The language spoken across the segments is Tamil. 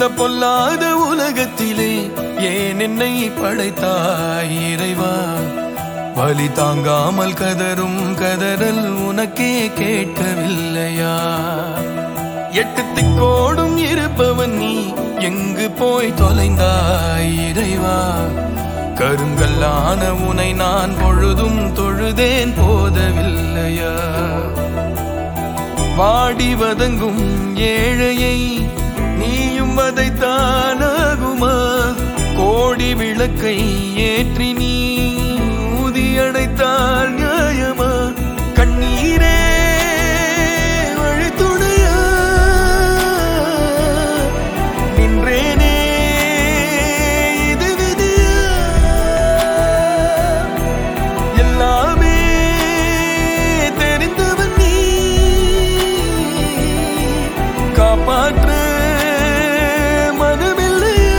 பொல்லாத உலகத்திலே ஏன் என்னை படைத்தாய் இறைவா வலி தாங்காமல் கதரும் கதறல் உனக்கே கேட்கவில்லையா எட்டு திக்கோடும் இருப்பவன் நீ எங்கு போய் தொலைந்தாய் இறைவா கருங்கல்லான உனை நான் பொழுதும் தொழுதேன் போதவில்லையா வாடி வதங்கும் ஏழையை நீயும் வதைத்தானாகுமா கோடி விளக்கை ஏற்றி நீ ஊதி அடைத்தால் நியாயமா கண்ணீரே வழித்துணையா நின்றேனே இது விதியா எல்லாமே தெரிந்தவன் நீ காப்பாற்ற மனமில்லையா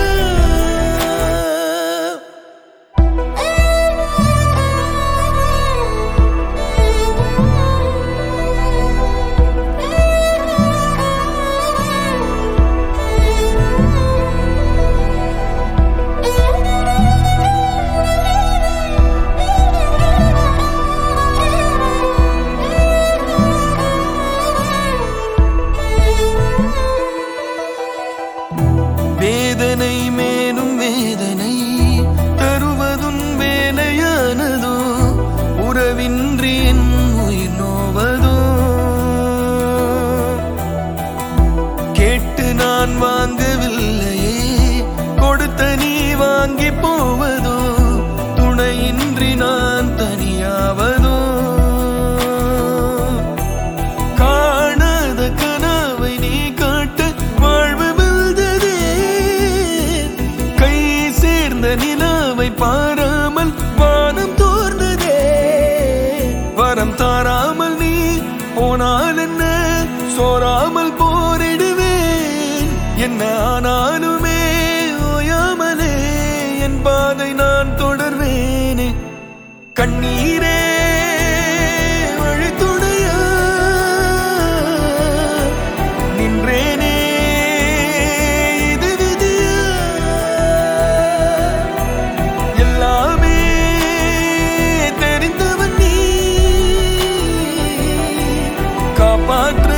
வேதனை மேலும் வேதனை தருவதும் வேலையானதோ உறவின்றி என் உயிர் நோவதோ கேட்டு நான் வாங்கவில்லையே கொடுத்த நீ வாங்கி போவதோ துணையின்றி நான் தனியாவதோ காணாத கனவை நீ காட்ட வாழ்வு வெல்ததே கை சேர்ந்த நிலாவை பாராமல் வானம் தோர்ந்ததே வரம் தாராமல் நீ போனால் என்ன சோராமல் போரிடுவேன் என்ன ஆனாலுமே ஓயாமலே என் பாதை நான் தொடர்வேனே கண்ணீரே வழித்துணையா நின்றேனே இது விதியா எல்லாமே தெரிந்தவன் நீ காப்பாற்ற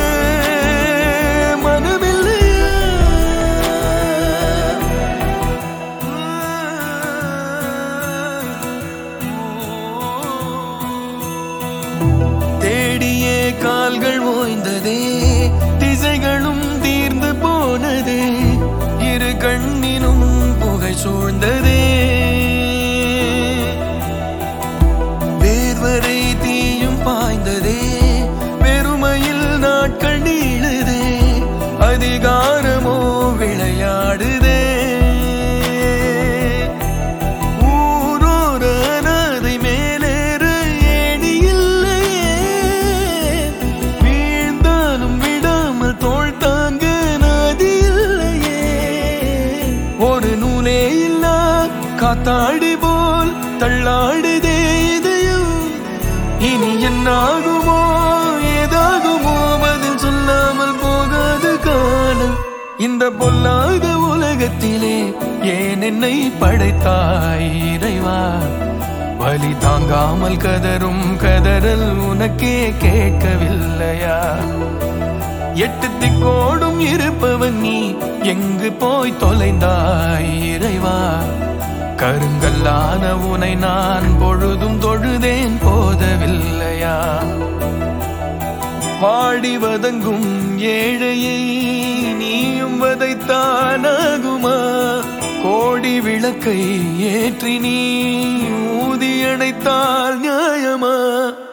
மனமில்லையா தேடியே கால்கள் ஓய்ந்ததே திசைகளும் தீர்ந்து போனதே இரு கண்ணினும் புகை சூழ்ந்ததே வேர்வரை தீயும் பாய்ந்ததே பெருமையில் நாட்கள் நீளுதே அதிகாரமோ விளையாடுதே ஊரோர அனாதை மேலேற ஏணி இல்லையே வீழ்ந்தாலும் விடாமல் தோள் தாங்க நதி இல்லையே ஒரு நூலே இல்லா காத்தாடி போல் தள்ளாடுதே இதயம் இனி என்னாகுமோ ஏதாகுமோ பதில் சொல்லாமல் போகாது காலம் இந்த பொல்லாத உலகத்திலே ஏன் என்னை படைத்தாய் இறைவா வலி தாங்காமல் கதரும் கதறல் உனக்கே கேட்கவில்லையா எட்டு திக்கோடும் இருப்பவன் நீ எங்கு போய் தொலைந்தாய் இறைவா கருங்கல்லான உனை நான் பொழுதும் தொழுதேன் போதவில்லையா வாடி வதங்கும் ஏழையை நீயும் வதைத்தானாகுமா கோடி விளக்கை ஏற்றி நீ ஊதி அணைத்தால் நியாயமா